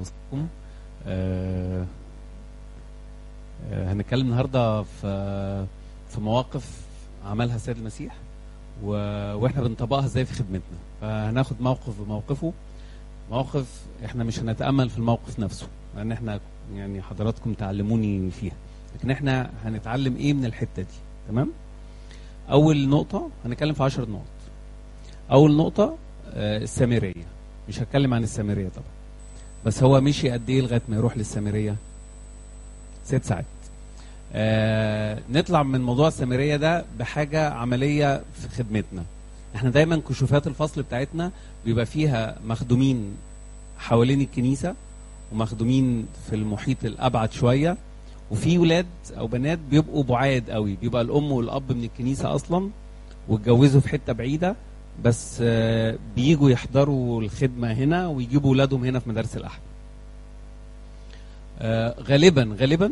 وسطكم آه آه هنتكلم النهارده في في مواقف عملها السيد المسيح و... واحنا بنطبقها ازاي في خدمتنا فهناخد موقف بموقفه موقف احنا مش هنتامل في الموقف نفسه لان احنا يعني حضراتكم تعلموني فيها لكن احنا هنتعلم ايه من الحته دي تمام اول نقطه هنتكلم في 10 نقط اول نقطه آه السامريه مش هتكلم عن السامريه طبعا بس هو مشي قد ايه لغايه ما يروح للسامريه ست ساعات آه نطلع من موضوع السامريه ده بحاجه عمليه في خدمتنا احنا دايما كشوفات الفصل بتاعتنا بيبقى فيها مخدومين حوالين الكنيسه ومخدومين في المحيط الابعد شويه وفي ولاد او بنات بيبقوا بعاد قوي بيبقى الام والاب من الكنيسه اصلا واتجوزوا في حته بعيده بس آه بيجوا يحضروا الخدمه هنا ويجيبوا ولادهم هنا في مدارس الاحد آه غالبا غالبا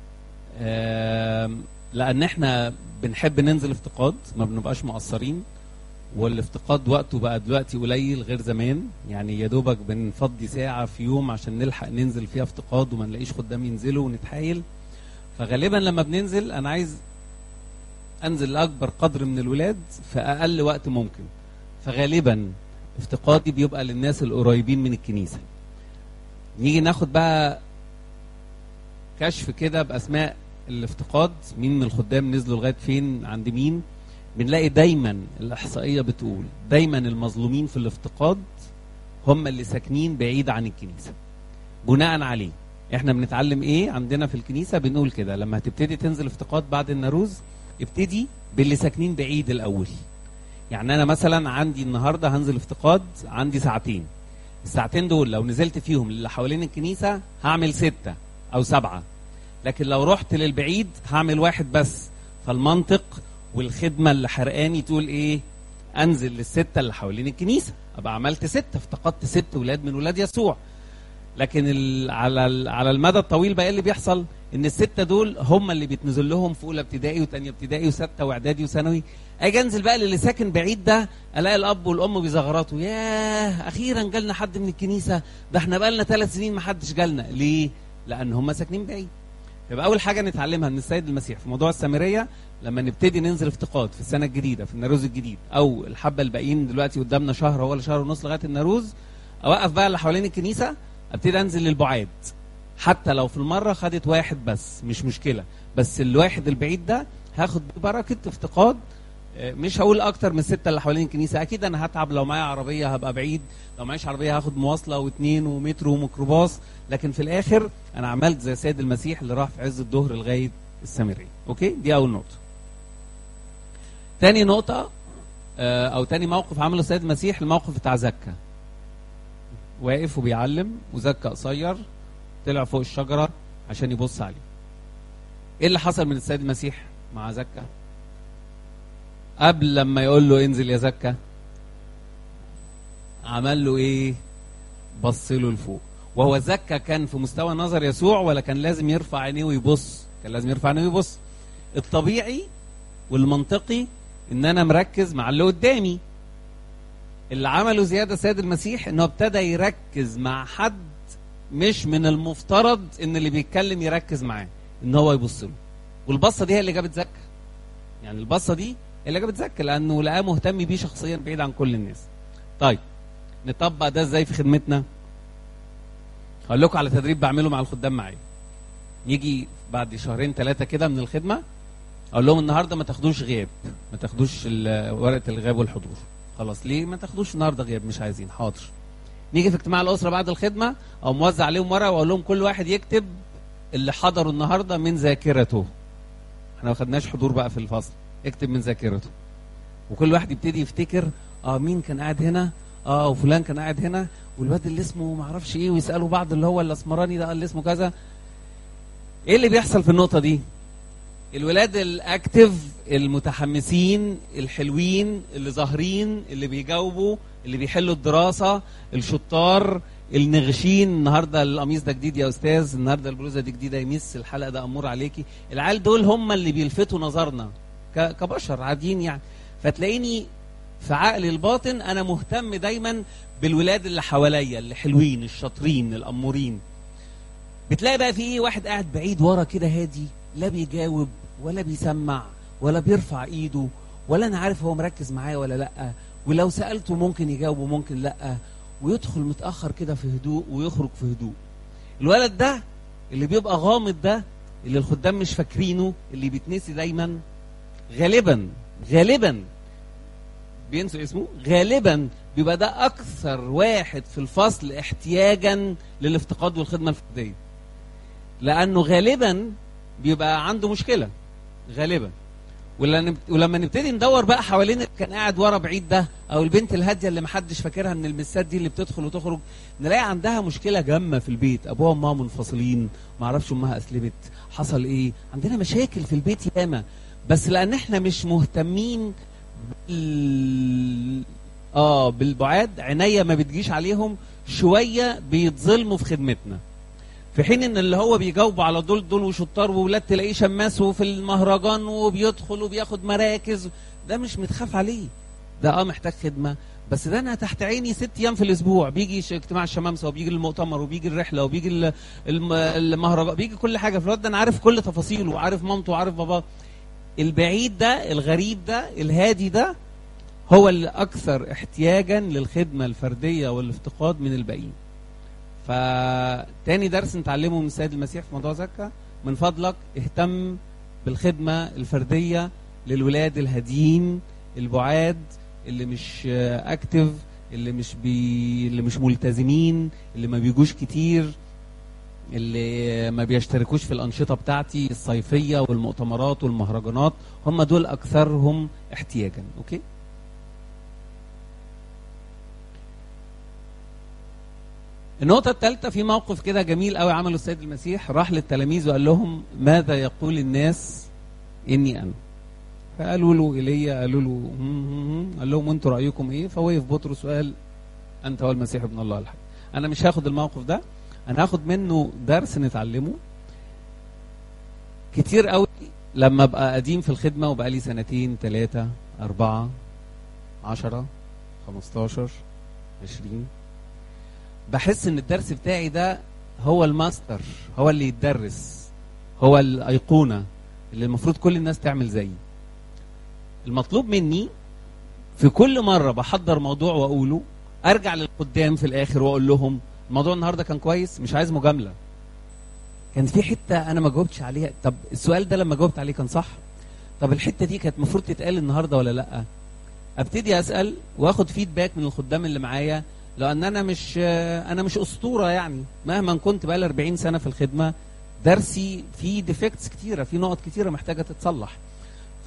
آه لان احنا بنحب ننزل افتقاد ما بنبقاش مقصرين والافتقاد وقته بقى دلوقتي قليل غير زمان يعني يا دوبك بنفضي ساعه في يوم عشان نلحق ننزل فيها افتقاد وما نلاقيش خدام ينزلوا ونتحايل فغالبا لما بننزل انا عايز انزل لاكبر قدر من الولاد في اقل وقت ممكن فغالبا افتقادي بيبقى للناس القريبين من الكنيسه نيجي ناخد بقى كشف كده باسماء الافتقاد مين من الخدام نزلوا لغايه فين عند مين بنلاقي دايما الاحصائيه بتقول دايما المظلومين في الافتقاد هم اللي ساكنين بعيد عن الكنيسه بناء عليه احنا بنتعلم ايه عندنا في الكنيسه بنقول كده لما هتبتدي تنزل افتقاد بعد الناروز ابتدي باللي ساكنين بعيد الاول يعني انا مثلا عندي النهارده هنزل افتقاد عندي ساعتين الساعتين دول لو نزلت فيهم اللي حوالين الكنيسه هعمل ستة او سبعة لكن لو رحت للبعيد هعمل واحد بس فالمنطق والخدمه اللي حرقاني تقول ايه انزل للسته اللي حوالين الكنيسه ابقى عملت سته افتقدت ست ولاد من ولاد يسوع لكن ال على ال على المدى الطويل بقى اللي بيحصل ان السته دول هم اللي بيتنزل لهم في اولى ابتدائي وثانيه ابتدائي وسته واعدادي وثانوي اجي انزل بقى للي ساكن بعيد ده الاقي الاب والام بيزغرطوا ياه اخيرا جالنا حد من الكنيسه ده احنا بقى لنا ثلاث سنين ما حدش جالنا ليه؟ لان هم ساكنين بعيد يبقى اول حاجه نتعلمها من السيد المسيح في موضوع السامريه لما نبتدي ننزل افتقاد في السنه الجديده في الناروز الجديد او الحبه الباقيين دلوقتي قدامنا شهر ولا شهر ونص لغايه الناروز اوقف بقى اللي حوالين الكنيسه ابتدي انزل للبعاد حتى لو في المره خدت واحد بس مش مشكله بس الواحد البعيد ده هاخد بركه افتقاد مش هقول اكتر من السته اللي حوالين الكنيسه اكيد انا هتعب لو معايا عربيه هبقى بعيد لو معيش عربيه هاخد مواصله واثنين ومترو وميكروباص لكن في الاخر انا عملت زي سيد المسيح اللي راح في عز الظهر لغايه السامريه اوكي دي اول نقطه تاني نقطه او تاني موقف عمله السيد المسيح الموقف بتاع زكا واقف وبيعلم وزكا قصير طلع فوق الشجره عشان يبص عليه ايه اللي حصل من السيد المسيح مع زكا قبل لما يقول له انزل يا زكا عمل له ايه بص له لفوق وهو زكا كان في مستوى نظر يسوع ولا كان لازم يرفع عينيه ويبص كان لازم يرفع عينيه ويبص الطبيعي والمنطقي ان انا مركز مع اللي قدامي اللي عمله زياده سيد المسيح انه ابتدى يركز مع حد مش من المفترض ان اللي بيتكلم يركز معاه ان هو يبص له والبصه دي هي اللي جابت زكا يعني البصه دي اللي جابت زكا لانه لقاه مهتم بيه شخصيا بعيد عن كل الناس طيب نطبق ده ازاي في خدمتنا هقول لكم على تدريب بعمله مع الخدام معايا يجي بعد شهرين ثلاثه كده من الخدمه اقول لهم النهارده ما تاخدوش غياب ما تاخدوش ورقه الغياب والحضور خلاص ليه ما تاخدوش النهارده غياب مش عايزين حاضر نيجي في اجتماع الاسره بعد الخدمه او موزع عليهم ورقه واقول لهم كل واحد يكتب اللي حضروا النهارده من ذاكرته احنا ما خدناش حضور بقى في الفصل اكتب من ذاكرته وكل واحد يبتدي يفتكر اه مين كان قاعد هنا اه وفلان كان قاعد هنا والواد اللي اسمه ما اعرفش ايه ويسالوا بعض اللي هو الاسمراني ده اللي اسمه كذا ايه اللي بيحصل في النقطه دي الولاد الاكتف المتحمسين الحلوين اللي ظاهرين اللي بيجاوبوا اللي بيحلوا الدراسه الشطار النغشين النهارده القميص ده جديد يا استاذ النهارده البلوزه دي جديده يا ميس الحلقه ده امور عليكي العيال دول هم اللي بيلفتوا نظرنا كبشر عاديين يعني فتلاقيني في عقلي الباطن انا مهتم دايما بالولاد اللي حواليا اللي حلوين الشاطرين الامورين بتلاقي بقى في ايه واحد قاعد بعيد ورا كده هادي لا بيجاوب ولا بيسمع ولا بيرفع ايده ولا انا عارف هو مركز معايا ولا لا ولو سالته ممكن يجاوب وممكن لا ويدخل متاخر كده في هدوء ويخرج في هدوء الولد ده اللي بيبقى غامض ده اللي الخدام مش فاكرينه اللي بيتنسي دايما غالبا غالبا بينسوا اسمه غالبا بيبقى ده اكثر واحد في الفصل احتياجا للافتقاد والخدمه الفرديه لانه غالبا بيبقى عنده مشكله غالبا ولما ولما نبتدي ندور بقى حوالين اللي كان قاعد ورا بعيد ده او البنت الهاديه اللي محدش فاكرها من المسات دي اللي بتدخل وتخرج نلاقي عندها مشكله جامه في البيت ابوها وامها منفصلين ما اعرفش امها اسلمت حصل ايه عندنا مشاكل في البيت ياما بس لان احنا مش مهتمين بال... اه بالبعاد عينيا ما بتجيش عليهم شويه بيتظلموا في خدمتنا في حين ان اللي هو بيجاوبوا على دول دول وشطار وولاد تلاقيه شماسه في المهرجان وبيدخل وبياخد مراكز ده مش متخاف عليه ده اه محتاج خدمه بس ده انا تحت عيني ست ايام في الاسبوع بيجي ش- اجتماع الشمامسه وبيجي المؤتمر وبيجي الرحله وبيجي ال- الم- المهرجان بيجي كل حاجه في الواد ده انا عارف كل تفاصيله وعارف مامته وعارف باباه البعيد ده الغريب ده الهادي ده هو اللي اكثر احتياجا للخدمه الفرديه والافتقاد من الباقيين فتاني درس نتعلمه من السيد المسيح في موضوع زكا من فضلك اهتم بالخدمه الفرديه للولاد الهاديين البعاد اللي مش اكتف اللي مش بي اللي مش ملتزمين اللي ما بيجوش كتير اللي ما بيشتركوش في الانشطه بتاعتي الصيفيه والمؤتمرات والمهرجانات هم دول اكثرهم احتياجا اوكي النقطة الثالثة في موقف كده جميل قوي عمله السيد المسيح راح للتلاميذ وقال لهم ماذا يقول الناس إني أنا فقالوا له إيليا قالوا له "هم هم هم". قال لهم أنتوا رأيكم إيه فوقف بطرس وقال أنت هو المسيح ابن الله الحي أنا مش هاخد الموقف ده أنا هاخد منه درس نتعلمه كتير قوي لما أبقى قديم في الخدمة وبقى لي سنتين ثلاثة أربعة عشرة خمستاشر عشرين بحس ان الدرس بتاعي ده هو الماستر هو اللي يتدرس هو الايقونه اللي المفروض كل الناس تعمل زيي المطلوب مني في كل مره بحضر موضوع واقوله ارجع للقدام في الاخر واقول لهم الموضوع النهارده كان كويس مش عايز مجامله كان في حته انا ما جاوبتش عليها طب السؤال ده لما جاوبت عليه كان صح طب الحته دي كانت المفروض تتقال النهارده ولا لا ابتدي اسال واخد فيدباك من الخدام اللي معايا لان انا مش انا مش اسطوره يعني مهما كنت بقى 40 سنه في الخدمه درسي فيه ديفكتس كتيره في نقط كتيره محتاجه تتصلح ف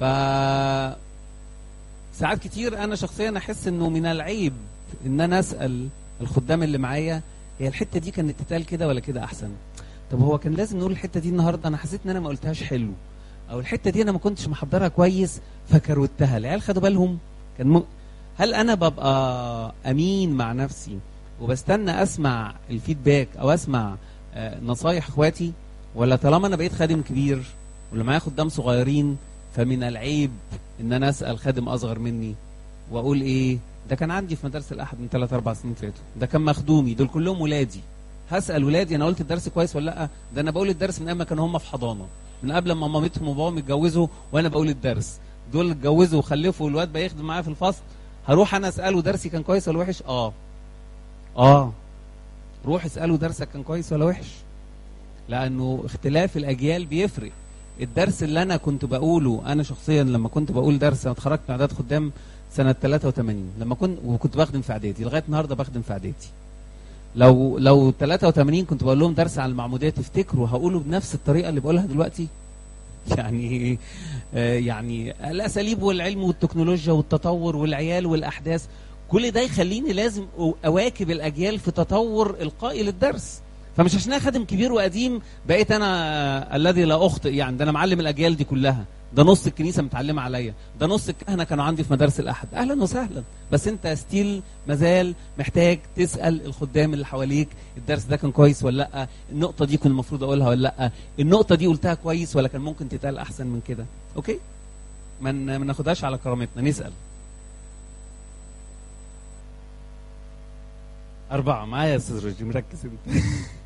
ساعات كتير انا شخصيا احس انه من العيب ان انا اسال الخدام اللي معايا هي الحته دي كانت تتقال كده ولا كده احسن طب هو كان لازم نقول الحته دي النهارده انا حسيت ان انا ما قلتهاش حلو او الحته دي انا ما كنتش محضرها كويس فكروتها العيال خدوا بالهم كان م... هل انا ببقى امين مع نفسي وبستنى اسمع الفيدباك او اسمع آه، نصايح اخواتي ولا طالما انا بقيت خادم كبير ولا معايا خدام صغيرين فمن العيب ان انا اسال خادم اصغر مني واقول ايه ده كان عندي في مدارس الاحد من 3 4 سنين فاتوا ده كان مخدومي دول كلهم ولادي هسال ولادي انا قلت الدرس كويس ولا لا ده انا بقول الدرس من ايام ما كانوا هم في حضانه من قبل ما مامتهم وباباهم يتجوزوا وانا بقول الدرس دول اتجوزوا وخلفوا والواد بقى يخدم معايا في الفصل هروح انا اساله درسي كان كويس ولا وحش اه اه روح اساله درسك كان كويس ولا وحش لانه اختلاف الاجيال بيفرق الدرس اللي انا كنت بقوله انا شخصيا لما كنت بقول درس انا اتخرجت من اعداد خدام سنه 83 لما كنت وكنت بخدم في اعدادي لغايه النهارده بخدم في اعدادي لو لو 83 كنت بقول لهم درس عن المعموديه تفتكروا هقوله بنفس الطريقه اللي بقولها دلوقتي يعني آه، يعني الاساليب والعلم والتكنولوجيا والتطور والعيال والاحداث كل ده يخليني لازم أو- اواكب الاجيال في تطور القائي للدرس فمش عشان انا خادم كبير وقديم بقيت انا آه، الذي لا اخطئ يعني ده انا معلم الاجيال دي كلها ده نص الكنيسه متعلمه عليا ده نص الكهنه كانوا عندي في مدارس الاحد اهلا وسهلا بس انت ستيل مازال محتاج تسال الخدام اللي حواليك الدرس ده كان كويس ولا لا النقطه دي كنت المفروض اقولها ولا لا النقطه دي قلتها كويس ولا كان ممكن تتقال احسن من كده اوكي ما ن- ما ناخدهاش على كرامتنا نسال أربعة معايا يا أستاذ رشدي مركز أنت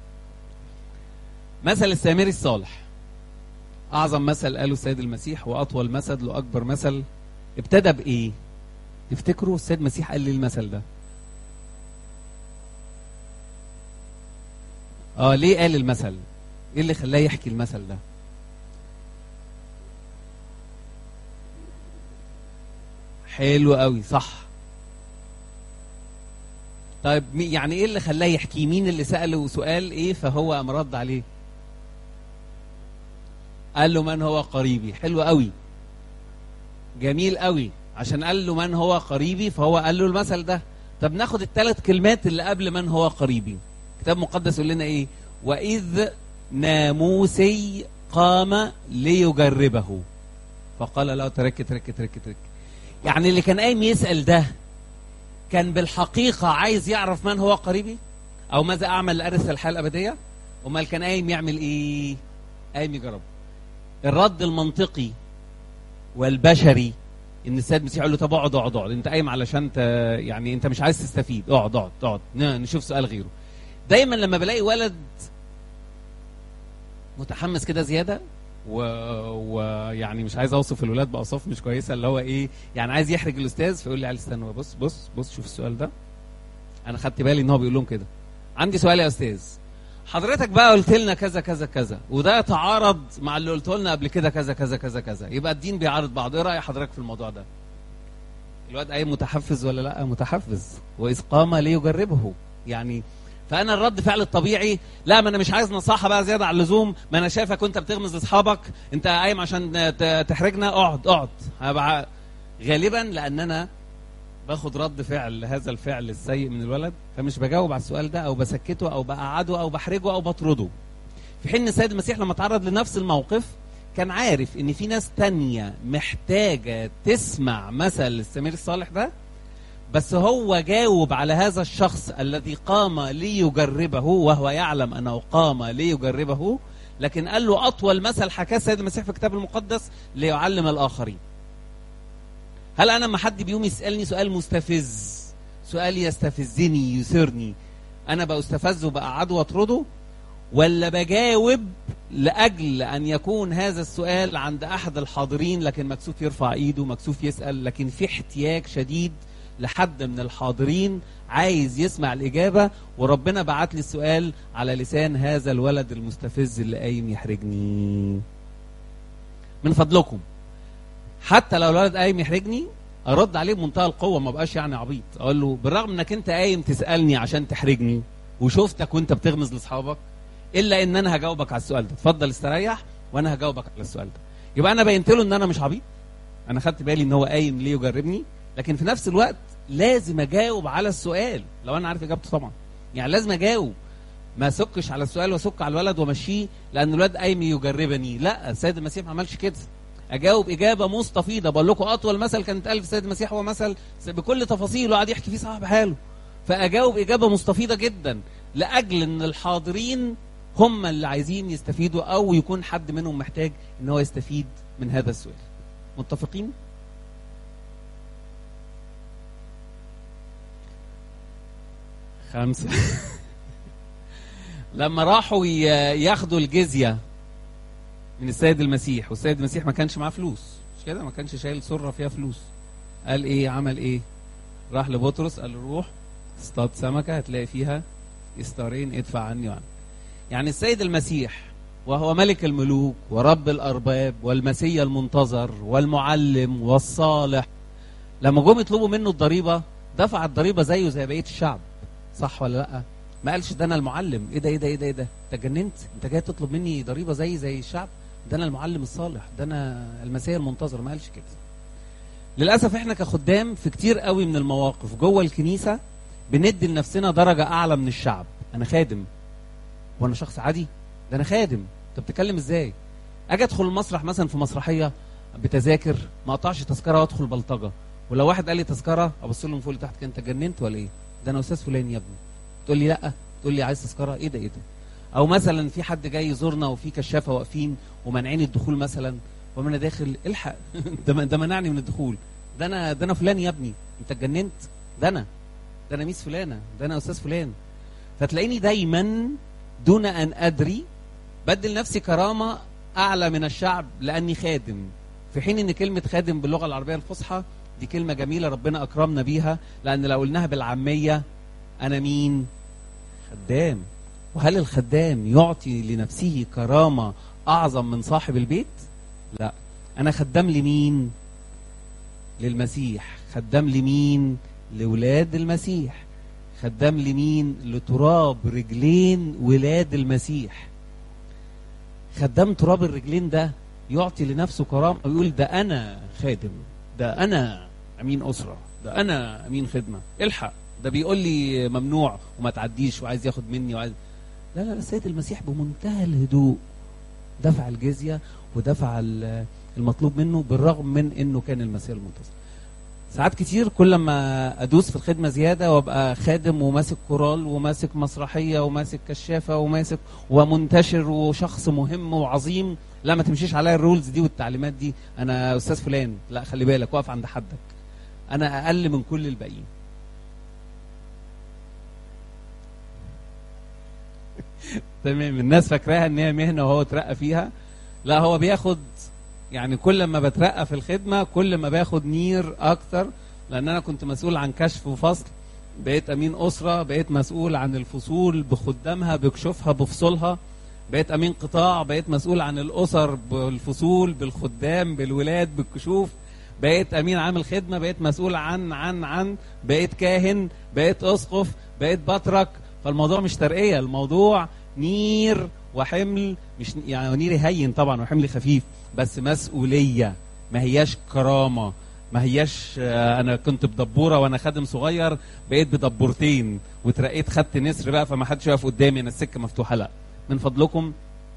مثل السامري الصالح أعظم مثل قاله السيد المسيح وأطول مثل وأكبر مثل ابتدى بإيه؟ تفتكروا السيد المسيح قال لي المثل ده اه ليه قال المثل ايه اللي خلاه يحكي المثل ده حلو قوي صح طيب مي- يعني ايه اللي خلاه يحكي مين اللي سأله سؤال ايه فهو قام رد عليه قال له من هو قريبي حلو قوي جميل قوي عشان قال له من هو قريبي فهو قال له المثل ده طب ناخد الثلاث كلمات اللي قبل من هو قريبي كتاب مقدس يقول لنا ايه واذ ناموسي قام ليجربه فقال له ترك ترك ترك ترك يعني اللي كان قايم يسأل ده كان بالحقيقة عايز يعرف من هو قريبي أو ماذا أعمل لأرث الحياة الأبدية أمال كان قايم يعمل إيه قايم يجرب الرد المنطقي والبشري ان السيد المسيح يقول له طب اقعد اقعد اقعد انت قايم علشان ت... يعني انت مش عايز تستفيد اقعد اقعد اقعد ن- نشوف سؤال غيره دايما لما بلاقي ولد متحمس كده زياده ويعني و... مش عايز اوصف الولاد باوصاف مش كويسه اللي هو ايه يعني عايز يحرج الاستاذ فيقول لي علي استنى بص بص بص شوف السؤال ده انا خدت بالي ان هو بيقول لهم كده عندي سؤال يا استاذ حضرتك بقى قلت لنا كذا كذا كذا وده يتعارض مع اللي قلته لنا قبل كده كذا كذا كذا كذا يبقى الدين بيعارض بعض ايه راي حضرتك في الموضوع ده الواد اي متحفز ولا لا متحفز واذ قام ليجربه يعني فانا الرد فعل الطبيعي لا ما انا مش عايز نصاحه بقى زياده عن اللزوم ما انا شايفك وانت بتغمز لاصحابك انت قايم عشان ت- تحرجنا اقعد اقعد هبقى غالبا لان انا باخد رد فعل لهذا الفعل السيء من الولد فمش بجاوب على السؤال ده او بسكته او بقعده او بحرجه او بطرده في حين السيد المسيح لما تعرض لنفس الموقف كان عارف ان في ناس تانية محتاجة تسمع مثل السمير الصالح ده بس هو جاوب على هذا الشخص الذي قام ليجربه وهو يعلم انه قام ليجربه لكن قال له اطول مثل حكاه السيد المسيح في الكتاب المقدس ليعلم الاخرين هل انا لما حد بيقوم يسالني سؤال مستفز سؤال يستفزني يثيرني انا بستفزه بقعده واطرده ولا بجاوب لاجل ان يكون هذا السؤال عند احد الحاضرين لكن مكسوف يرفع ايده مكسوف يسال لكن في احتياج شديد لحد من الحاضرين عايز يسمع الاجابه وربنا بعت لي السؤال على لسان هذا الولد المستفز اللي قايم يحرجني من فضلكم حتى لو الولد قايم يحرجني ارد عليه بمنتهى القوه ما بقاش يعني عبيط اقول له بالرغم انك انت قايم تسالني عشان تحرجني وشفتك وانت بتغمز لاصحابك الا ان انا هجاوبك على السؤال ده اتفضل استريح وانا هجاوبك على السؤال ده يبقى انا بينت له ان انا مش عبيط انا خدت بالي ان هو قايم ليه يجربني لكن في نفس الوقت لازم اجاوب على السؤال لو انا عارف اجابته طبعا يعني لازم اجاوب ما اسكش على السؤال واسك على الولد وامشيه لان الولد قايم يجربني لا السيد المسيح ما عملش كده اجاوب اجابه مستفيضه بقول لكم اطول مثل كان اتقال في السيد المسيح هو مثل بكل تفاصيله قعد يحكي فيه صاحب حاله فاجاوب اجابه مستفيضه جدا لاجل ان الحاضرين هم اللي عايزين يستفيدوا او يكون حد منهم محتاج ان هو يستفيد من هذا السؤال متفقين خمسة لما راحوا ي- ياخدوا الجزية من السيد المسيح والسيد المسيح ما كانش معاه فلوس مش كده ما كانش شايل سرة فيها فلوس قال ايه عمل ايه راح لبطرس قال له روح اصطاد سمكة هتلاقي فيها استارين ادفع عني وعنك يعني السيد المسيح وهو ملك الملوك ورب الأرباب والمسيا المنتظر والمعلم والصالح لما جم يطلبوا منه الضريبة دفع الضريبة زيه زي بقية الشعب صح ولا لا ما قالش ده انا المعلم ايه ده ايه ده ايه ده ايه ده انت جننت انت جاي تطلب مني ضريبة زي زي الشعب ده انا المعلم الصالح ده انا المسيا المنتظر ما قالش كده للاسف احنا كخدام في كتير قوي من المواقف جوه الكنيسة بندي لنفسنا درجة اعلى من الشعب انا خادم وانا شخص عادي ده انا خادم انت بتتكلم ازاي اجي ادخل المسرح مثلا في مسرحيه بتذاكر ما اقطعش تذكره وادخل بلطجه ولو واحد قال لي تذكره ابص له من فوق لتحت كده انت جننت ولا ايه ده انا استاذ فلان يا ابني تقول لي لا تقول لي عايز تذكره ايه ده ايه ده او مثلا في حد جاي يزورنا وفي كشافه واقفين ومانعين الدخول مثلا وانا داخل الحق ده ده منعني من الدخول ده انا ده انا فلان يا ابني انت اتجننت ده انا ده انا ميس فلانه ده انا استاذ فلان فتلاقيني دايما دون ان ادري بدل نفسي كرامه اعلى من الشعب لاني خادم في حين ان كلمه خادم باللغه العربيه الفصحى دي كلمه جميله ربنا اكرمنا بيها لان لو قلناها بالعاميه انا مين خدام وهل الخدام يعطي لنفسه كرامه اعظم من صاحب البيت لا انا خدام لمين للمسيح خدام لمين لولاد المسيح خدام لمين لتراب رجلين ولاد المسيح خدام تراب الرجلين ده يعطي لنفسه كرامه ويقول ده انا خادم ده انا امين اسره ده انا امين خدمه الحق ده بيقول لي ممنوع وما تعديش وعايز ياخد مني وعايز لا لا السيد المسيح بمنتهى الهدوء دفع الجزيه ودفع المطلوب منه بالرغم من انه كان المسيح المنتصر ساعات كتير كل ما ادوس في الخدمه زياده وابقى خادم وماسك كورال وماسك مسرحيه وماسك كشافه وماسك ومنتشر وشخص مهم وعظيم لا ما تمشيش عليا الرولز دي والتعليمات دي انا استاذ فلان لا خلي بالك واقف عند حدك انا اقل من كل الباقيين تمام الناس فاكراها ان هي مهنه وهو اترقى فيها لا هو بياخد يعني كل ما بترقى في الخدمه كل ما باخد نير اكتر لان انا كنت مسؤول عن كشف وفصل بقيت امين اسره بقيت مسؤول عن الفصول بخدامها بكشوفها بفصولها بقيت امين قطاع بقيت مسؤول عن الاسر بالفصول بالخدام بالولاد بالكشوف بقيت امين عامل خدمه بقيت مسؤول عن عن عن بقيت كاهن بقيت اسقف بقيت بطرك فالموضوع مش ترقيه الموضوع نير وحمل مش يعني نير هين طبعا وحمل خفيف بس مسؤوليه ما هياش كرامه ما هياش انا كنت بدبوره وانا خادم صغير بقيت بدبورتين وترقيت خدت نسر بقى فما حدش يقف قدامي انا السكه مفتوحه لا من فضلكم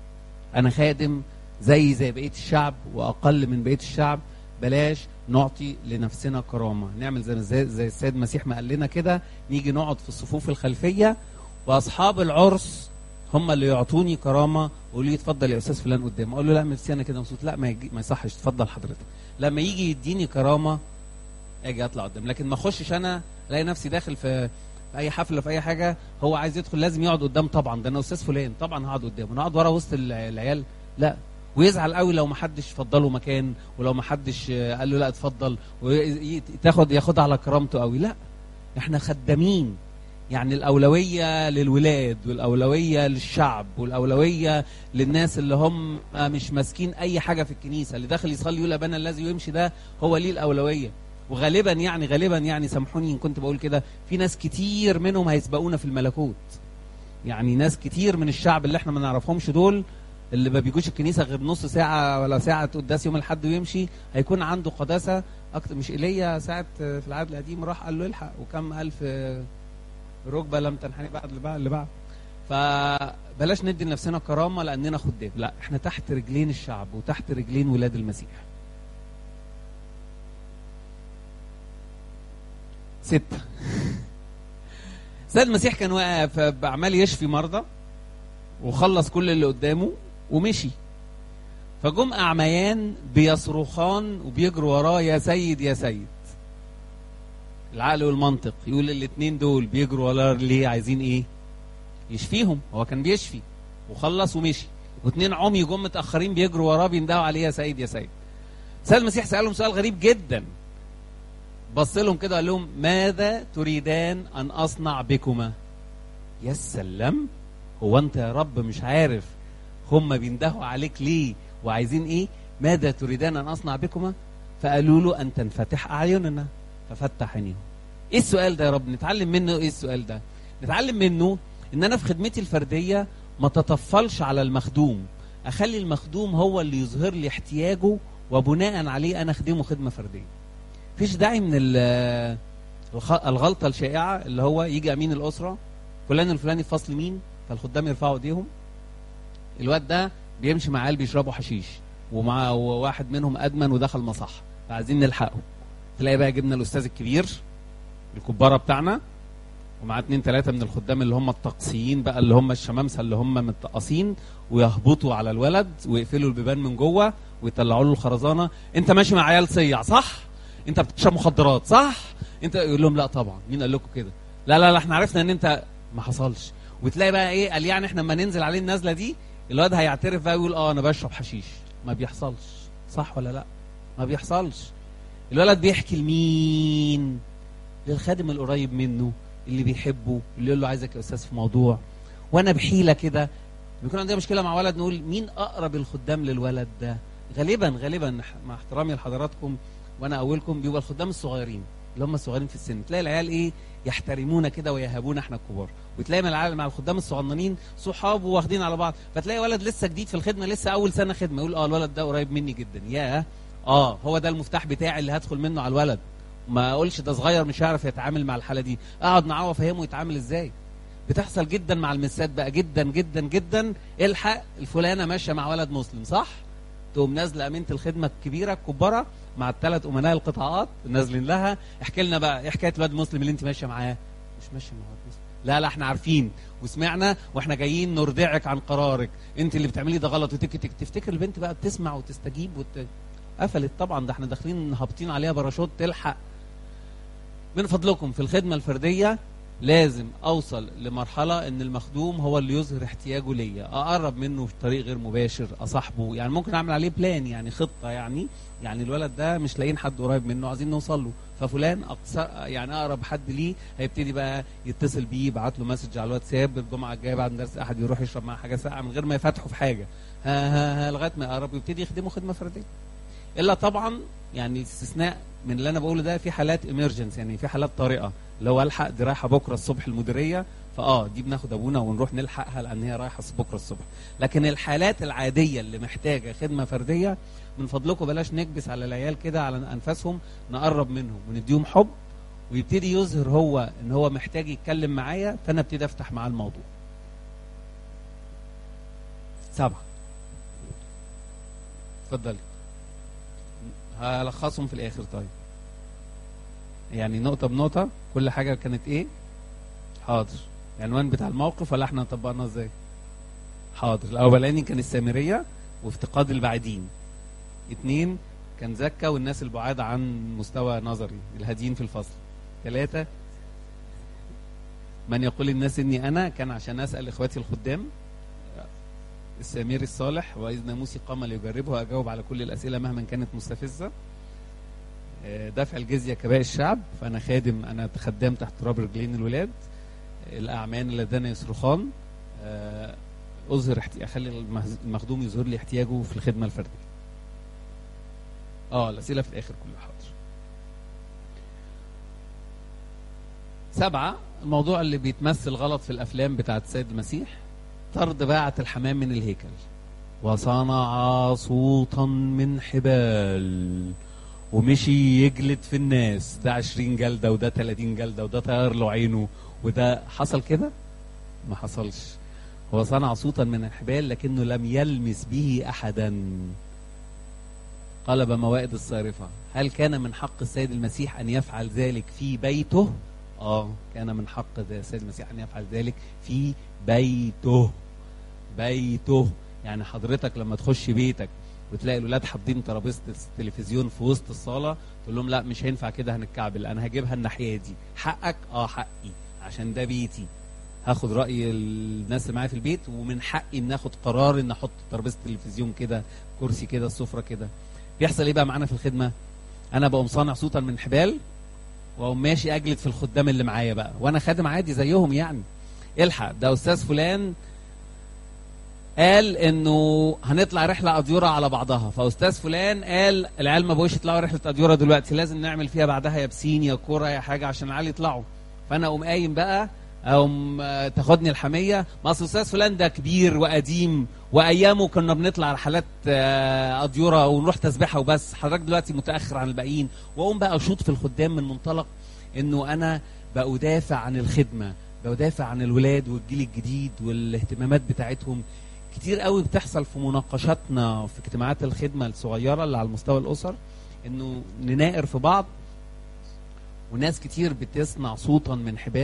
انا خادم زي زي بقيه الشعب واقل من بقيه الشعب بلاش نعطي لنفسنا كرامه نعمل زي زي, زي السيد المسيح ما قال لنا كده نيجي نقعد في الصفوف الخلفيه واصحاب العرس هم اللي يعطوني كرامه ويقولوا لي اتفضل يا استاذ فلان قدام اقول له لا ميرسي انا كده مبسوط لا ما, يجي ما يصحش اتفضل حضرتك لما يجي يديني كرامه اجي اطلع قدام لكن ما اخشش انا الاقي نفسي داخل في في اي حفله في اي حاجه هو عايز يدخل لازم يقعد قدام طبعا ده انا استاذ فلان طبعا هقعد قدامه انا اقعد ورا وسط العيال لا ويزعل قوي لو ما حدش فضله مكان ولو ما حدش قال له لا اتفضل وتاخد ياخدها على كرامته قوي لا احنا خدامين يعني الأولوية للولاد والأولوية للشعب والأولوية للناس اللي هم مش ماسكين أي حاجة في الكنيسة اللي داخل يصلي يقول أبانا الذي يمشي ده هو ليه الأولوية وغالبا يعني غالبا يعني سامحوني إن كنت بقول كده في ناس كتير منهم هيسبقونا في الملكوت يعني ناس كتير من الشعب اللي احنا ما نعرفهمش دول اللي ما بيجوش الكنيسة غير نص ساعة ولا ساعة قداس يوم الحد ويمشي هيكون عنده قداسة أكتر مش إيليا ساعة في العهد القديم راح قال له الحق وكم ألف ركبه لم تنحني بعد اللي بعد اللي بعد فبلاش ندي لنفسنا كرامه لاننا خدام لا احنا تحت رجلين الشعب وتحت رجلين ولاد المسيح ستة سيد المسيح كان واقف عمال يشفي مرضى وخلص كل اللي قدامه ومشي فجم أعميان بيصرخان وبيجروا وراه يا سيد يا سيد العقل والمنطق يقول الاثنين دول بيجروا ورا ليه عايزين ايه يشفيهم هو كان بيشفي وخلص ومشي واثنين عمي جم متاخرين بيجروا وراه بيندهوا عليه يا سيد يا سيد سيد المسيح سالهم سؤال غريب جدا بص لهم كده قال لهم ماذا تريدان ان اصنع بكما يا سلام هو انت يا رب مش عارف هم بيندهوا عليك ليه وعايزين ايه ماذا تريدان ان اصنع بكما فقالوا له ان تنفتح اعيننا ففتح عينيهم ايه السؤال ده يا رب نتعلم منه ايه السؤال ده نتعلم منه ان انا في خدمتي الفرديه ما تطفلش على المخدوم اخلي المخدوم هو اللي يظهر لي احتياجه وبناء عليه انا اخدمه خدمه فرديه مفيش داعي من الغلطه الشائعه اللي هو يجي امين الاسره فلان الفلاني في فصل مين فالخدام يرفعوا ايديهم الواد ده بيمشي مع عيال بيشربوا حشيش ومع واحد منهم ادمن ودخل مصح فعايزين نلحقه تلاقي بقى جبنا الاستاذ الكبير الكباره بتاعنا ومعاه اتنين تلاته من الخدام اللي هم الطقسيين بقى اللي هم الشمامسه اللي هم متقصين ويهبطوا على الولد ويقفلوا البيبان من جوه ويطلعوا له الخرزانه انت ماشي مع عيال صيع صح؟ انت بتشرب مخدرات صح؟ انت يقول لهم لا طبعا مين قال لكم كده؟ لا لا لا احنا عرفنا ان انت ما حصلش وتلاقي بقى ايه قال يعني احنا لما ننزل عليه النزله دي الواد هيعترف بقى ويقول اه انا بشرب حشيش ما بيحصلش صح ولا لا ما بيحصلش الولد بيحكي لمين للخادم القريب منه اللي بيحبه اللي يقول له عايزك يا استاذ في موضوع وانا بحيله كده بيكون عندنا مشكله مع ولد نقول مين اقرب الخدام للولد ده غالبا غالبا مع احترامي لحضراتكم وانا اولكم بيبقى الخدام الصغيرين اللي هم الصغيرين في السن تلاقي العيال ايه يحترمونا كده ويهابونا احنا الكبار وتلاقي مع العيال مع الخدام الصغننين صحاب واخدين على بعض فتلاقي ولد لسه جديد في الخدمه لسه اول سنه خدمه يقول اه الولد ده قريب مني جدا يا اه هو ده المفتاح بتاعي اللي هدخل منه على الولد ما اقولش ده صغير مش هيعرف يتعامل مع الحاله دي اقعد معاه وافهمه يتعامل ازاي بتحصل جدا مع المسات بقى جدا جدا جدا الحق الفلانه ماشيه مع ولد مسلم صح تقوم نازله امينه الخدمه الكبيره الكباره مع الثلاث امناء القطاعات نازلين لها احكي لنا بقى ايه حكايه الواد المسلم اللي انت ماشيه معاه مش ماشيه مع واد مسلم لا لا احنا عارفين وسمعنا واحنا جايين نردعك عن قرارك انت اللي بتعملي ده غلط وتك تك تفتكر البنت بقى بتسمع وتستجيب وت... قفلت طبعا ده احنا داخلين هابطين عليها باراشوت تلحق من فضلكم في الخدمه الفرديه لازم اوصل لمرحله ان المخدوم هو اللي يظهر احتياجه ليا اقرب منه بطريق غير مباشر اصاحبه يعني ممكن اعمل عليه بلان يعني خطه يعني يعني الولد ده مش لاقيين حد قريب منه عايزين نوصل له ففلان أقصر يعني اقرب حد ليه هيبتدي بقى يتصل بيه يبعت له مسج على الواتساب الجمعه الجايه بعد درس احد يروح يشرب معاه حاجه ساقعه من غير ما يفتحوا في حاجه ها ها ها لغايه ما يقرب ويبتدي يخدمه خدمه فرديه الا طبعا يعني استثناء من اللي انا بقوله ده في حالات ايمرجنس يعني في حالات طارئه لو الحق دي رايحه بكره الصبح المديريه فاه دي بناخد ابونا ونروح نلحقها لان هي رايحه بكره الصبح لكن الحالات العاديه اللي محتاجه خدمه فرديه من فضلكم بلاش نكبس على العيال كده على انفاسهم نقرب منهم ونديهم حب ويبتدي يظهر هو ان هو محتاج يتكلم معايا فانا ابتدي افتح معاه الموضوع سبعه اتفضلي هلخصهم في الاخر طيب يعني نقطة بنقطة كل حاجة كانت ايه حاضر العنوان بتاع الموقف ولا احنا طبقناه ازاي حاضر الاولاني كان السامرية وافتقاد البعيدين اتنين كان زكا والناس البعاد عن مستوى نظري الهاديين في الفصل ثلاثة من يقول الناس اني انا كان عشان اسال اخواتي الخدام السامري الصالح واذ ناموسي قام ليجربه واجاوب على كل الاسئله مهما كانت مستفزه دفع الجزيه كباقي الشعب فانا خادم انا خدام تحت تراب رجلين الولاد الاعمان اللذان يصرخان اظهر احتي... اخلي المخدوم يظهر لي احتياجه في الخدمه الفرديه اه الاسئله في الاخر كلها حاضر سبعة الموضوع اللي بيتمثل غلط في الافلام بتاعت السيد المسيح طرد باعة الحمام من الهيكل وصنع صوتا من حبال ومشي يجلد في الناس ده 20 جلده وده 30 جلده وده طير له عينه وده حصل كده ما حصلش هو صنع صوتا من الحبال لكنه لم يلمس به احدا قلب موائد الصارفه هل كان من حق السيد المسيح ان يفعل ذلك في بيته اه كان من حق السيد المسيح ان يفعل ذلك في بيته بيته يعني حضرتك لما تخش بيتك وتلاقي الاولاد حاطين ترابيزه التلفزيون في وسط الصاله تقول لهم لا مش هينفع كده هنتكعبل انا هجيبها الناحيه دي حقك اه حقي عشان ده بيتي هاخد راي الناس اللي معايا في البيت ومن حقي ان اخد قرار ان احط ترابيزه التلفزيون كده كرسي كده السفره كده بيحصل ايه بقى معانا في الخدمه انا بقوم صانع صوتا من حبال واقوم ماشي اجلد في الخدام اللي معايا بقى وانا خادم عادي زيهم يعني الحق ده استاذ فلان قال انه هنطلع رحله اديوره على بعضها فاستاذ فلان قال العيال ما بقوش يطلعوا رحله اديوره دلوقتي لازم نعمل فيها بعدها يا بسين يا كوره يا حاجه عشان العيال يطلعوا فانا اقوم قايم بقى اقوم تاخدني الحميه ما اصل استاذ فلان ده كبير وقديم وايامه كنا بنطلع رحلات اديوره ونروح تسبيحه وبس حضرتك دلوقتي متاخر عن الباقيين واقوم بقى اشوط في الخدام من منطلق انه انا بدافع عن الخدمه بدافع عن الولاد والجيل الجديد والاهتمامات بتاعتهم كتير قوي بتحصل في مناقشاتنا في اجتماعات الخدمه الصغيره اللي على مستوى الاسر انه نناقر في بعض وناس كتير بتصنع صوتا من حبال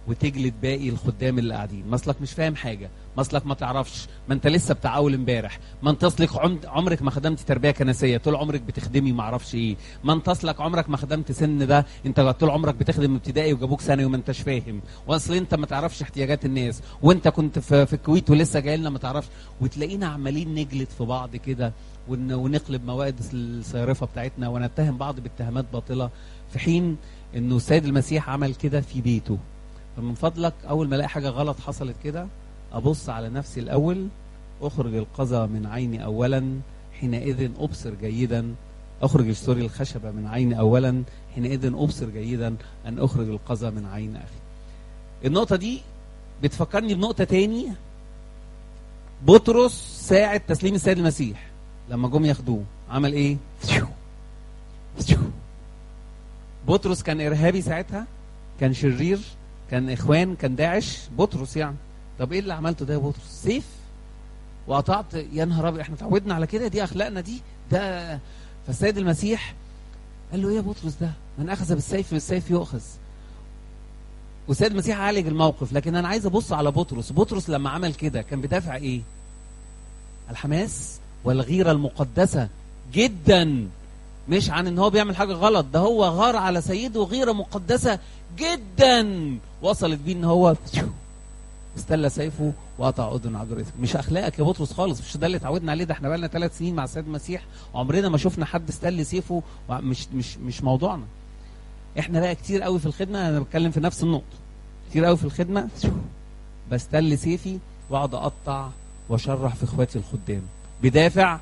وتجلد باقي الخدام اللي قاعدين مصلك مش فاهم حاجه مصلك ما تعرفش ما انت لسه بتاع اول امبارح ما انت اصلك عم- عمرك ما خدمت تربيه كنسيه طول عمرك بتخدمي ما اعرفش ايه ما انت اصلك عمرك ما خدمت سن ده انت طول عمرك بتخدم ابتدائي وجابوك ثانوي وما انتش فاهم واصل انت ما تعرفش احتياجات الناس وانت كنت في, في الكويت ولسه جاي لنا ما تعرفش وتلاقينا عمالين نجلد في بعض كده ون- ونقلب مواد الصيرفه بتاعتنا ونتهم بعض باتهامات باطله في حين انه السيد المسيح عمل كده في بيته فمن فضلك اول ما الاقي حاجه غلط حصلت كده ابص على نفسي الاول اخرج القذى من عيني اولا حينئذ ابصر جيدا اخرج سوري الخشبه من عيني اولا حينئذ ابصر جيدا ان اخرج القذى من عين اخي النقطه دي بتفكرني بنقطه تاني بطرس ساعه تسليم السيد المسيح لما جم ياخدوه عمل ايه بطرس كان ارهابي ساعتها كان شرير كان اخوان كان داعش بطرس يعني طب ايه اللي عملته ده يا بطرس سيف وقطعت يا نهار ابيض احنا اتعودنا على كده دي اخلاقنا دي ده فالسيد المسيح قال له ايه يا بطرس ده من اخذ بالسيف بالسيف يؤخذ والسيد المسيح عالج الموقف لكن انا عايز ابص على بطرس بطرس لما عمل كده كان بيدافع ايه الحماس والغيره المقدسه جدا مش عن ان هو بيعمل حاجه غلط ده هو غار على سيده غيره مقدسه جدا وصلت بيه ان هو استلى سيفه وقطع اذن عبد الرزق مش اخلاقك يا بطرس خالص مش ده اللي اتعودنا عليه ده احنا بقالنا ثلاث سنين مع السيد المسيح وعمرنا ما شفنا حد استلى سيفه مش مش مش موضوعنا احنا بقى كتير قوي في الخدمه انا بتكلم في نفس النقطه كتير قوي في الخدمه بستل سيفي واقعد اقطع واشرح في اخواتي الخدام بدافع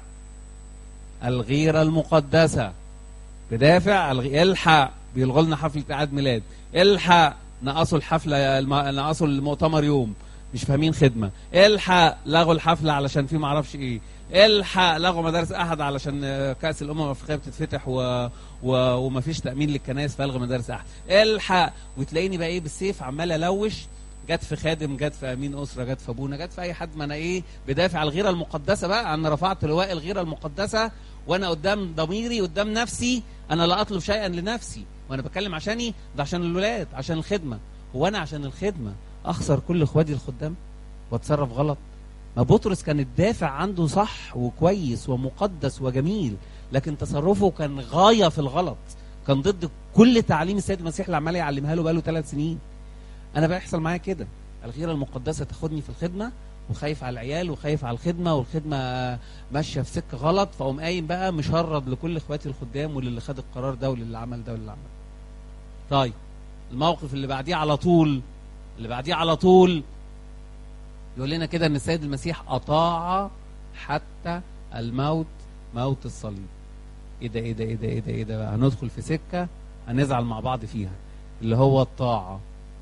الغيره المقدسه بدافع الغ... الحق بيلغوا لنا حفله اعياد ميلاد الحق نقصوا الحفله الم... نقصوا المؤتمر يوم مش فاهمين خدمه الحق لغوا الحفله علشان في معرفش ايه الحق لغوا مدارس احد علشان كاس الامم الافريقيه بتتفتح و... و... ومفيش تامين للكنائس فالغوا مدارس احد الحق وتلاقيني بقى ايه بالسيف عمال الوش جت في خادم جت في امين اسره جت في ابونا جت في اي حد ما انا ايه بدافع الغيره المقدسه بقى انا رفعت لواء الغيره المقدسه وانا قدام ضميري قدام نفسي انا لا اطلب شيئا لنفسي وانا بتكلم عشاني ده عشان الولاد عشان الخدمه هو انا عشان الخدمه اخسر كل اخواتي الخدام واتصرف غلط ما بطرس كان الدافع عنده صح وكويس ومقدس وجميل لكن تصرفه كان غايه في الغلط كان ضد كل تعليم السيد المسيح اللي عمال يعلمها له بقاله ثلاث سنين انا بيحصل معايا كده الغيره المقدسه تاخدني في الخدمه وخايف على العيال وخايف على الخدمه والخدمه ماشيه في سكه غلط فاقوم قايم بقى مشرد لكل اخواتي الخدام وللي خد القرار ده وللي عمل ده وللي عمل طيب الموقف اللي بعديه على طول اللي بعديه على طول يقول لنا كده ان السيد المسيح اطاع حتى الموت موت الصليب ايه ده ايه ده ايه ده ايه ده ايه ده بقى هندخل في سكه هنزعل مع بعض فيها اللي هو الطاعه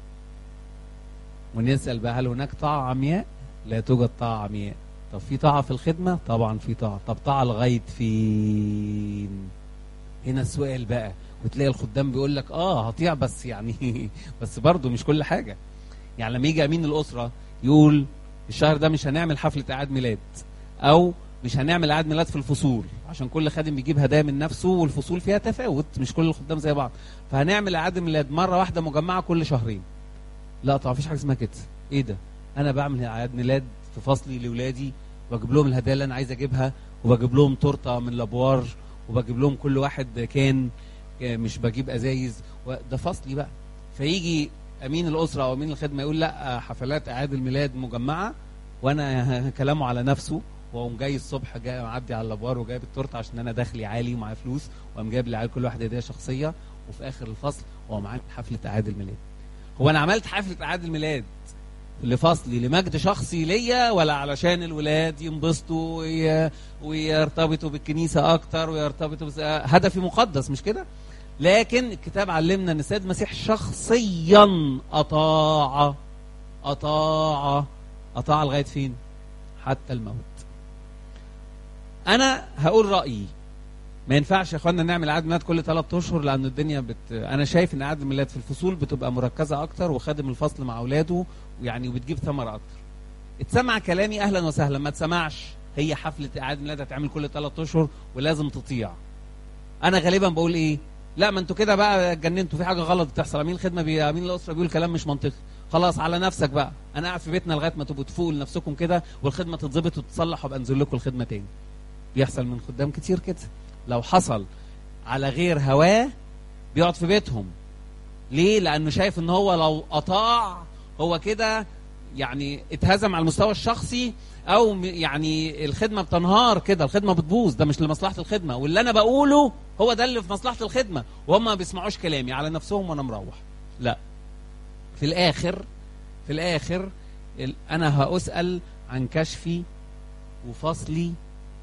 ونسال بقى هل هناك طاعه عمياء لا توجد طاعه عمياء طب في طاعه في الخدمه طبعا في طاعه طب طاعه لغايه فين هنا السؤال بقى وتلاقي الخدام بيقول لك اه هطيع بس يعني بس برضه مش كل حاجه يعني لما يجي امين الاسره يقول الشهر ده مش هنعمل حفله اعياد ميلاد او مش هنعمل اعياد ميلاد في الفصول عشان كل خادم بيجيب هدايا من نفسه والفصول فيها تفاوت مش كل الخدام زي بعض فهنعمل اعياد ميلاد مره واحده مجمعه كل شهرين لا طبعا مفيش حاجه اسمها كده ايه ده انا بعمل اعياد ميلاد في فصلي لاولادي واجيب لهم الهدايا اللي انا عايز اجيبها وبجيب لهم تورته من لابوار وبجيب لهم كل واحد كان مش بجيب ازايز ده فصلي بقى فيجي امين الاسره او امين الخدمه يقول لا حفلات اعياد الميلاد مجمعه وانا كلامه على نفسه واقوم جاي الصبح جاي معدي على الابوار وجايب التورته عشان انا دخلي عالي ومعايا فلوس واقوم جايب للعيال كل واحد هديه شخصيه وفي اخر الفصل واقوم عامل حفله اعياد الميلاد هو انا عملت حفله اعياد الميلاد لفصلي لمجد شخصي ليا ولا علشان الولاد ينبسطوا وي... ويرتبطوا بالكنيسه اكتر ويرتبطوا بس... هدفي مقدس مش كده لكن الكتاب علمنا ان السيد المسيح شخصيا اطاع اطاع اطاع لغايه فين حتى الموت انا هقول رايي ما ينفعش يا اخوانا نعمل عيد ميلاد كل ثلاث اشهر لان الدنيا بت... انا شايف ان عيد الميلاد في الفصول بتبقى مركزه اكتر وخادم الفصل مع اولاده يعني وبتجيب ثمره اكتر اتسمع كلامي اهلا وسهلا ما تسمعش هي حفله عيد ميلاد هتعمل كل ثلاث اشهر ولازم تطيع انا غالبا بقول ايه لا ما انتوا كده بقى اتجننتوا في حاجه غلط بتحصل امين الخدمه بي... امين الاسره بيقول كلام مش منطقي خلاص على نفسك بقى انا قاعد في بيتنا لغايه ما تبقوا تفوقوا لنفسكم كده والخدمه تتظبط وتتصلح وابقى انزل لكم الخدمه تاني بيحصل من خدام كتير كده لو حصل على غير هواه بيقعد في بيتهم ليه لانه شايف ان هو لو اطاع هو كده يعني اتهزم على المستوى الشخصي او م- يعني الخدمه بتنهار كده الخدمه بتبوظ ده مش لمصلحه الخدمه واللي انا بقوله هو ده اللي في مصلحه الخدمه وهم ما بيسمعوش كلامي على نفسهم وانا مروح لا في الاخر في الاخر ال- انا هاسال عن كشفي وفصلي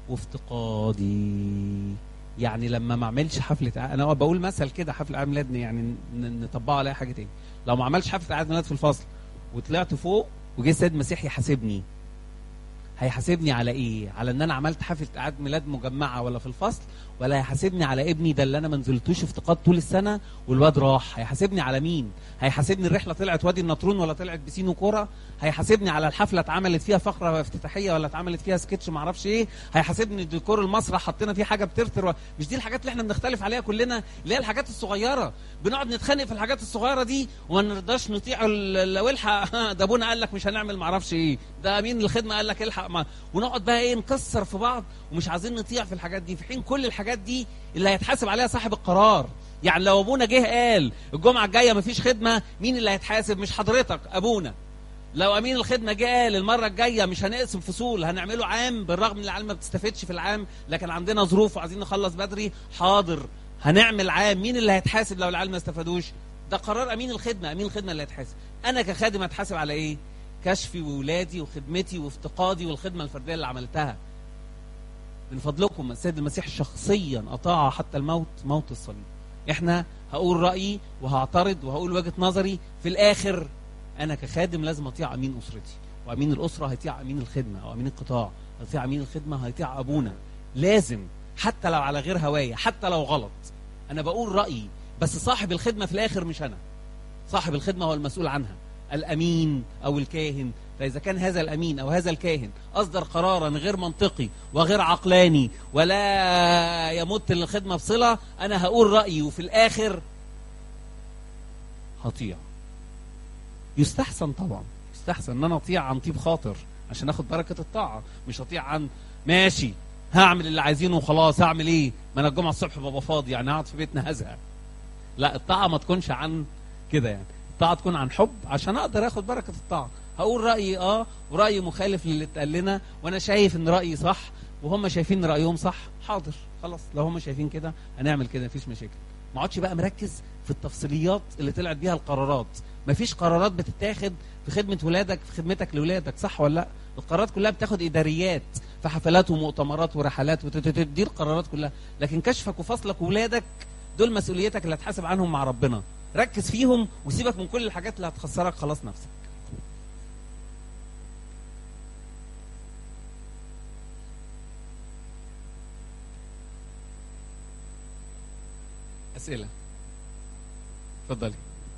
وافتقادي يعني لما ما اعملش حفله ع- انا بقول مثل كده حفله عيد ميلاد يعني ن- ن- نطبقه على اي حاجه تاني لو ما عملش حفله عيد ميلاد في الفصل وطلعت فوق وجه السيد المسيح يحاسبني هيحاسبني على ايه على ان انا عملت حفله عيد ميلاد مجمعه ولا في الفصل ولا هيحاسبني على ابني ده اللي انا ما نزلتوش افتقاد طول السنه والواد راح هيحاسبني على مين هيحاسبني الرحله طلعت وادي النطرون ولا طلعت بسين وكوره هيحاسبني على الحفله اتعملت فيها فقره افتتاحيه ولا اتعملت فيها سكتش ما اعرفش ايه هيحاسبني ديكور المسرح حطينا فيه حاجه بترتر و... مش دي الحاجات اللي احنا بنختلف عليها كلنا اللي هي الحاجات الصغيره بنقعد نتخانق في الحاجات الصغيره دي وما نرضاش نطيع ال- لو الحق ده ابونا قال لك مش هنعمل ما اعرفش ايه ده مين الخدمه قال لك الحق ما ونقعد بقى ايه نكسر في بعض ومش عايزين نطيع في الحاجات دي في حين كل الحاجات دي اللي هيتحاسب عليها صاحب القرار يعني لو ابونا جه قال الجمعه الجايه مفيش خدمه مين اللي هيتحاسب مش حضرتك ابونا لو امين الخدمه جه قال المره الجايه مش هنقسم فصول هنعمله عام بالرغم ان العيال ما بتستفدش في العام لكن عندنا ظروف وعايزين نخلص بدري حاضر هنعمل عام مين اللي هيتحاسب لو العيال ما استفادوش ده قرار امين الخدمه امين الخدمه اللي هيتحاسب انا كخادم هتحاسب على ايه كشفي وولادي وخدمتي وافتقادي والخدمه الفرديه اللي عملتها من فضلكم السيد المسيح شخصيا اطاع حتى الموت موت الصليب احنا هقول رايي وهعترض وهقول وجهه نظري في الاخر انا كخادم لازم اطيع امين اسرتي وامين الاسره هيطيع امين الخدمه او امين القطاع هيطيع امين الخدمه هيطيع ابونا لازم حتى لو على غير هوايه حتى لو غلط انا بقول رايي بس صاحب الخدمه في الاخر مش انا صاحب الخدمه هو المسؤول عنها الامين او الكاهن فاذا كان هذا الامين او هذا الكاهن اصدر قرارا غير منطقي وغير عقلاني ولا يمت للخدمه بصله انا هقول رايي وفي الاخر هطيع يستحسن طبعا يستحسن ان انا اطيع عن طيب خاطر عشان اخد بركه الطاعه مش اطيع عن ماشي هعمل اللي عايزينه وخلاص هعمل ايه ما انا الجمعه الصبح بابا فاضي يعني هقعد في بيتنا هزهق لا الطاعه ما تكونش عن كده يعني الطاعه تكون عن حب عشان اقدر اخد بركه الطاعه هقول رايي اه ورايي مخالف للي اتقال لنا وانا شايف ان رايي صح وهم شايفين ان رايهم صح حاضر خلاص لو هم شايفين كده هنعمل كده مفيش مشاكل ما اقعدش بقى مركز في التفصيليات اللي طلعت بيها القرارات مفيش قرارات بتتاخد في خدمه ولادك في خدمتك لاولادك صح ولا لا القرارات كلها بتاخد اداريات في حفلات ومؤتمرات ورحلات وتتتت- دي القرارات كلها لكن كشفك وفصلك وولادك دول مسؤوليتك اللي هتحاسب عنهم مع ربنا ركز فيهم وسيبك من كل الحاجات اللي هتخسرك خلاص نفسك أسئلة اتفضلي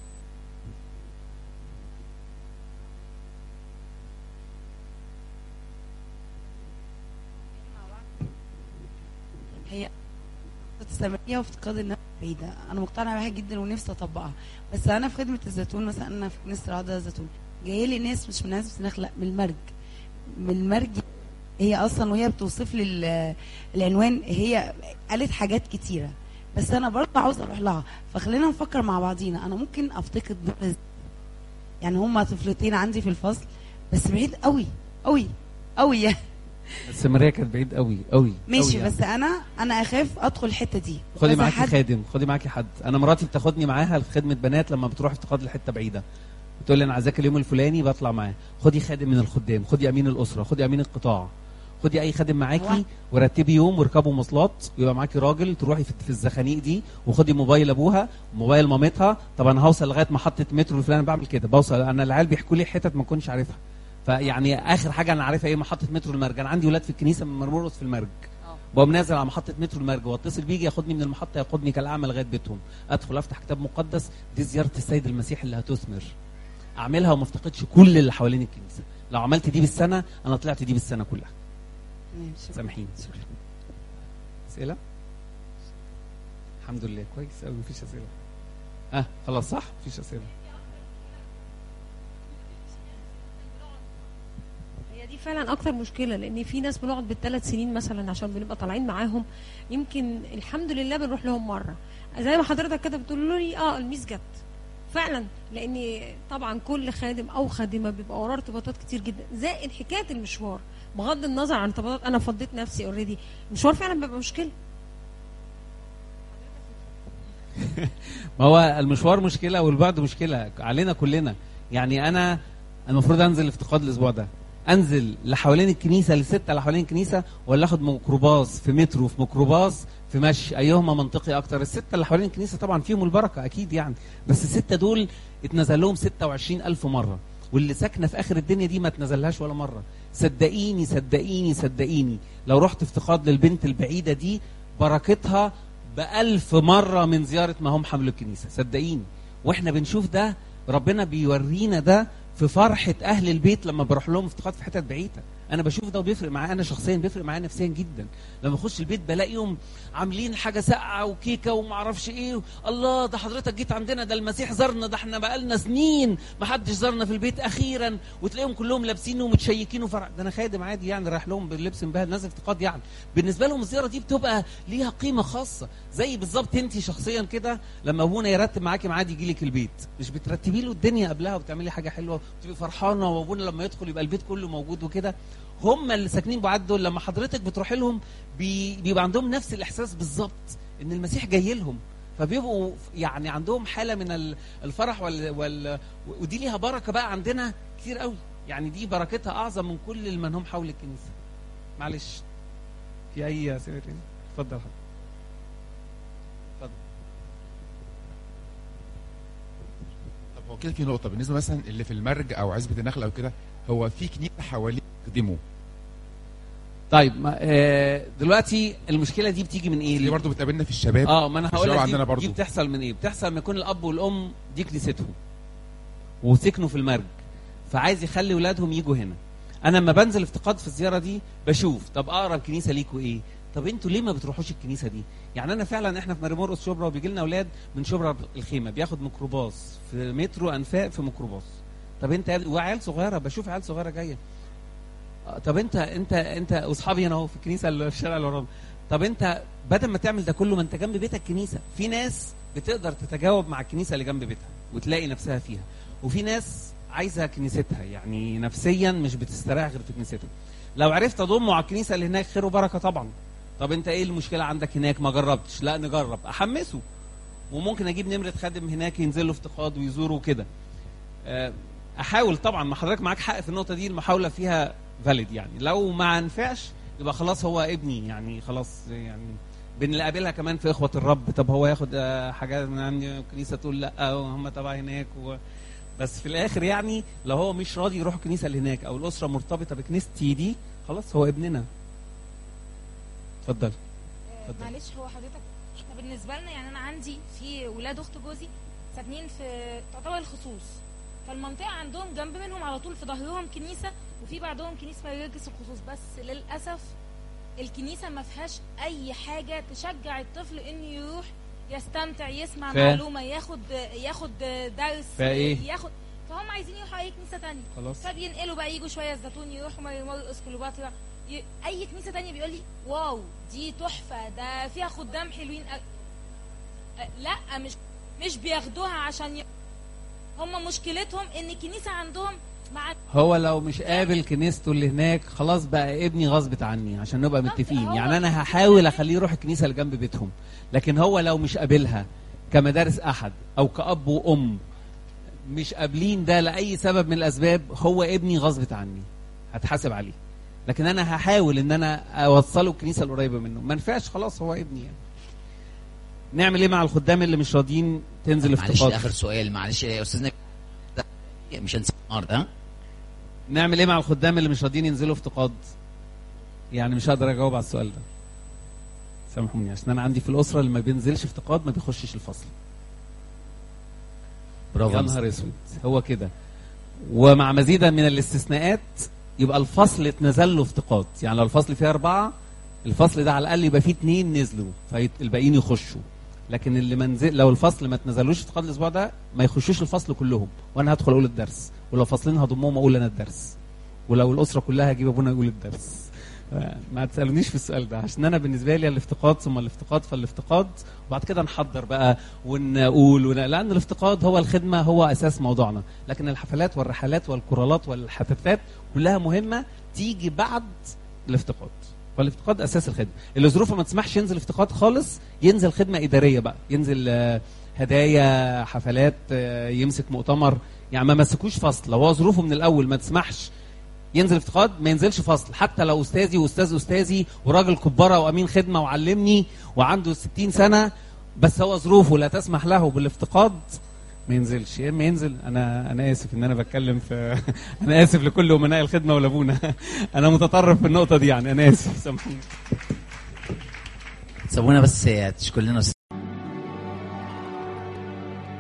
هي السامريه وافتقاد النفس بعيده انا مقتنعه بيها جدا ونفسي اطبقها بس انا في خدمه الزيتون مثلا انا في كنيسه العضله الزيتون جايه لي ناس مش من ناس نخلق من المرج من المرج هي اصلا وهي بتوصف لي ال- العنوان هي قالت حاجات كتيره بس انا برضه عاوزه اروح لها فخلينا نفكر مع بعضينا انا ممكن افتقد دول إزاي؟ يعني هما طفلتين عندي في الفصل بس بعيد قوي قوي قوي يعني السامريه كانت بعيد قوي قوي ماشي قوي يعني. بس انا انا اخاف ادخل الحته دي خدي وكذا معاكي حد- خادم خدي معاكي حد انا مراتي بتاخدني معاها في خدمه بنات لما بتروح افتقاد لحته بعيده بتقول لي انا عايزاك اليوم الفلاني بطلع معاه خدي خادم من الخدام خدي امين الاسره خدي امين القطاع خدي اي خادم معاكي هو- ورتبي يوم واركبوا مواصلات ويبقى معاكي راجل تروحي في في الزخانيق دي وخدي موبايل ابوها وموبايل مامتها طب انا هوصل لغايه محطه مترو الفلاني بعمل كده بوصل انا العيال بيحكوا لي حتت ما كنتش عارفها فيعني اخر حاجه انا عارفها ايه محطه مترو المرج انا عندي ولاد في الكنيسه من مرمرقص في المرج بقوم نازل على محطه مترو المرج واتصل بيجي ياخدني من المحطه ياخدني كالاعمى لغايه بيتهم ادخل افتح كتاب مقدس دي زياره السيد المسيح اللي هتثمر اعملها وما افتقدش كل اللي حوالين الكنيسه لو عملت دي بالسنه انا طلعت دي بالسنه كلها تمام، شكراً. سامحيني اسئله الحمد لله كويس قوي مفيش اسئله اه خلاص صح مفيش اسئله فعلا اكتر مشكله لان في ناس بنقعد بالثلاث سنين مثلا عشان بنبقى طالعين معاهم يمكن الحمد لله بنروح لهم مره زي ما حضرتك كده بتقول لي اه الميس جت فعلا لان طبعا كل خادم او خادمه بيبقى وراه ارتباطات كتير جدا زائد حكايه المشوار بغض النظر عن ارتباطات انا فضيت نفسي اوريدي المشوار فعلا بيبقى مشكله ما هو المشوار مشكله والبعد مشكله علينا كلنا يعني انا المفروض انزل افتقاد الاسبوع ده انزل لحوالين الكنيسه لسته اللي حوالين الكنيسه ولا اخد ميكروباص في مترو في ميكروباص في مشي ايهما منطقي اكتر السته اللي حوالين الكنيسه طبعا فيهم البركه اكيد يعني بس السته دول اتنزل لهم 26 الف مره واللي ساكنه في اخر الدنيا دي ما اتنزلهاش ولا مره صدقيني صدقيني صدقيني لو رحت افتقاد للبنت البعيده دي بركتها بألف مرة من زيارة ما هم حملوا الكنيسة صدقيني واحنا بنشوف ده ربنا بيورينا ده في فرحة أهل البيت لما بروح لهم افتقاد في حتت بعيدة أنا بشوف ده وبيفرق معايا أنا شخصيا بيفرق معايا نفسيا جدا لما أخش البيت بلاقيهم عاملين حاجة ساقعة وكيكة ومعرفش إيه الله ده حضرتك جيت عندنا ده المسيح زارنا ده احنا بقالنا سنين ما حدش زارنا في البيت أخيرا وتلاقيهم كلهم لابسين ومتشيكين وفرح ده أنا خادم عادي يعني رايح لهم باللبس مبهدل نازل افتقاد يعني بالنسبة لهم الزيارة دي بتبقى ليها قيمة خاصة زي بالظبط أنت شخصيا كده لما أبونا يرتب معاكي ميعاد يجي لك البيت مش بترتبي له الدنيا قبلها وبتعملي حاجة حلوة وتبقي فرحانة وأبونا لما يدخل يبقى البيت كله موجود وكده هم اللي ساكنين بعاد دول لما حضرتك بتروحي لهم بي... بيبقى عندهم نفس الاحساس بالظبط ان المسيح جاي لهم فبيبقوا يعني عندهم حاله من ال- الفرح وال... وال... ودي ليها بركه بقى عندنا كتير قوي يعني دي بركتها اعظم من كل من هم حول الكنيسه معلش في اي اسئله تاني اتفضل حضرتك اتفضل طب هو كده في نقطة بالنسبة مثلا اللي في المرج أو عزبة النخل أو كده هو في كنيسة حواليه يخدموا طيب ما آه دلوقتي المشكله دي بتيجي من ايه اللي برضه بتقابلنا في الشباب اه ما انا في هقول الشباب لك دي, عندنا دي برضه بتحصل من ايه بتحصل لما يكون الاب والام دي كنيستهم وسكنوا في المرج فعايز يخلي ولادهم يجوا هنا انا لما بنزل افتقاد في الزياره دي بشوف طب اقرب كنيسه ليكوا ايه طب انتوا ليه ما بتروحوش الكنيسه دي يعني انا فعلا احنا في مريمورقس شبرا وبيجي لنا اولاد من شبرا الخيمه بياخد ميكروباص في مترو انفاق في ميكروباص طب انت يا- وعيال صغيره بشوف عيال صغيره جايه آه، طب انت انت انت واصحابي هنا اهو في الكنيسه اللي في الشارع اللي ورانا طب انت بدل ما تعمل ده كله ما انت جنب بيتك كنيسه في ناس بتقدر تتجاوب مع الكنيسه اللي جنب بيتها وتلاقي نفسها فيها وفي ناس عايزه كنيستها يعني نفسيا مش بتستريح غير في كنيستها لو عرفت اضمه على الكنيسه اللي هناك خير وبركه طبعا طب انت ايه المشكله عندك هناك ما جربتش لا نجرب احمسه وممكن اجيب نمره خادم هناك ينزل له افتقاد ويزوره وكده آه، احاول طبعا ما حضرتك معاك حق في النقطه دي المحاوله فيها فاليد يعني لو ما نفعش يبقى خلاص هو ابني يعني خلاص يعني بنقابلها كمان في اخوه الرب طب هو ياخد آه، حاجات من عندي الكنيسه تقول لا وهم تبع هناك و... بس في الاخر يعني لو هو مش راضي يروح الكنيسه اللي هناك او الاسره مرتبطه بكنيستي دي خلاص هو ابننا اتفضل آه، اتفضل. معلش هو حضرتك احنا بالنسبه لنا يعني انا عندي في ولاد اخت جوزي ساكنين في تعتبر الخصوص فالمنطقه عندهم جنب منهم على طول في ظهرهم كنيسه وفي بعدهم كنيسه مراكز الخصوص بس للاسف الكنيسه ما فيهاش اي حاجه تشجع الطفل انه يروح يستمتع يسمع ف- معلومه ياخد ياخد درس فإيه؟ ياخد فهم عايزين يروحوا اي كنيسه تانية خلاص فبينقلوا بقى يجوا شويه الزيتون يروحوا مريم مرقس كليوباترا ي... اي كنيسه تانية بيقول لي واو دي تحفه ده فيها خدام حلوين أ... أ... لا مش مش بياخدوها عشان ي... هم مشكلتهم ان الكنيسه عندهم مع هو لو مش قابل كنيسته اللي هناك خلاص بقى ابني غصب عني عشان نبقى بالظبط، متفقين هو يعني انا كده. هحاول اخليه يروح الكنيسه اللي جنب بيتهم لكن هو لو مش قابلها كمدارس احد او كاب وام مش قابلين ده لاي سبب من الاسباب هو ابني غصب عني هتحاسب عليه لكن انا هحاول ان انا اوصله الكنيسه القريبه منه ما نفعش خلاص هو ابني يعني نعمل ايه مع الخدام اللي مش راضيين تنزل معلش افتقاد ده اخر سؤال معلش يا استاذنا ده مش هنسى النهارده ها نعمل ايه مع الخدام اللي مش راضيين ينزلوا افتقاد يعني مش هقدر اجاوب على السؤال ده سامحوني عشان انا عندي في الاسره اللي ما بينزلش افتقاد ما بيخشش الفصل برافو يا يا مستر. نهار اسود هو كده ومع مزيدا من الاستثناءات يبقى الفصل اتنزل له افتقاد يعني لو الفصل فيه اربعه الفصل ده على الاقل يبقى فيه اتنين نزلوا فالباقيين يخشوا لكن اللي منزل لو الفصل ما اتنزلوش افتقاد الاسبوع ده ما يخشوش الفصل كلهم وانا هدخل اقول الدرس ولو فصلين هضمهم اقول انا الدرس ولو الاسره كلها هجيب ابونا يقول الدرس آه، ما تسالونيش في السؤال ده عشان انا بالنسبه لي الافتقاد ثم الافتقاد فالافتقاد وبعد كده نحضر بقى ونقول ون... لان الافتقاد هو الخدمه هو اساس موضوعنا لكن الحفلات والرحلات والكورالات والحفلات كلها مهمه تيجي بعد الافتقاد فالافتقاد اساس الخدمه اللي ظروفه ما تسمحش ينزل افتقاد خالص ينزل خدمه اداريه بقى ينزل آه، هدايا حفلات آه، يمسك مؤتمر يعني ما مسكوش فصل لو هو ظروفه من الاول ما تسمحش ينزل افتقاد ما ينزلش فصل حتى لو استاذي واستاذ استاذي وراجل كباره وامين خدمه وعلمني وعنده 60 سنه بس هو ظروفه لا تسمح له بالافتقاد ما ينزلش يا اما ينزل انا انا اسف ان انا بتكلم في انا اسف لكل امناء الخدمه ولابونا انا متطرف في النقطه دي يعني انا اسف سامحوني سابونا بس تشكر لنا